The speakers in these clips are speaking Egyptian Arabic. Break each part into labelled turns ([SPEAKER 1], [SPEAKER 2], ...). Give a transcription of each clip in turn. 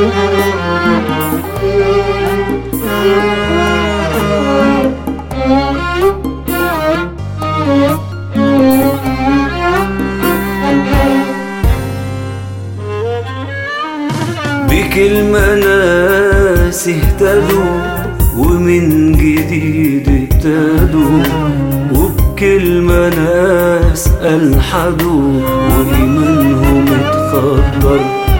[SPEAKER 1] بكلمة ناس اهتدوا ومن جديد ابتدوا وبكلمة ناس ألحدوا وإيمانهم اتخدر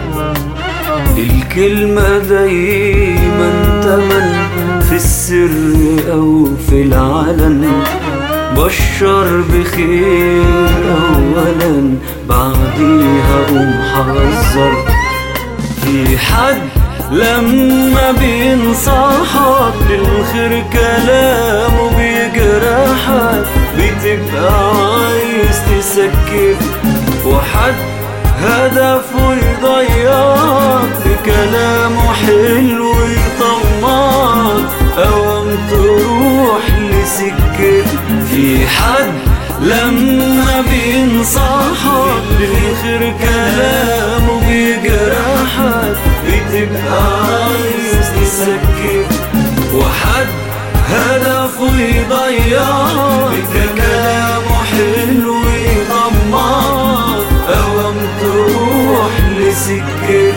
[SPEAKER 1] الكلمة دايما تمن في السر أو في العلن بشر بخير أولا بعديها قوم حذر في حد لما بينصحك للخير كلامه بيجرحك بتبقى عايز تسكت وحد هدفه يضيعك بكلامه حلو يطمعك أوام تروح لسكت في حد لما بينصحك للخير كلامه بيجرحك بتبقى عايز تسكت وحد هدفه يضيعك بكلامه حلو يطمعك أوام تروح لسكت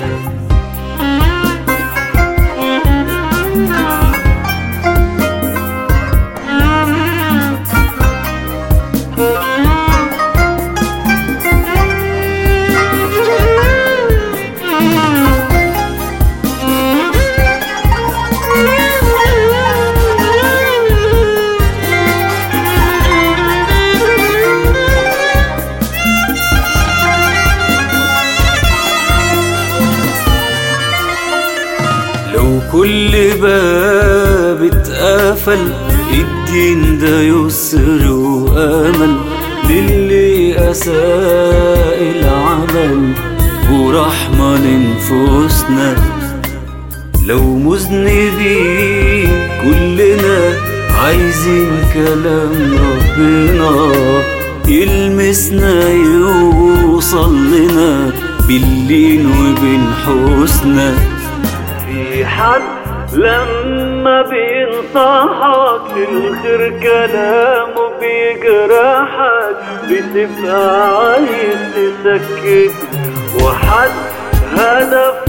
[SPEAKER 1] لو كل باب اتقفل الدين ده يسر وامل للي اساء العمل ورحمة لنفوسنا لو مذنبين كلنا عايزين كلام ربنا يلمسنا يوصل لنا باللين وبالحسنى في حد لما بينصحك للخير كلامه بيجرحك بتبقى عايز تسكت وحد هدف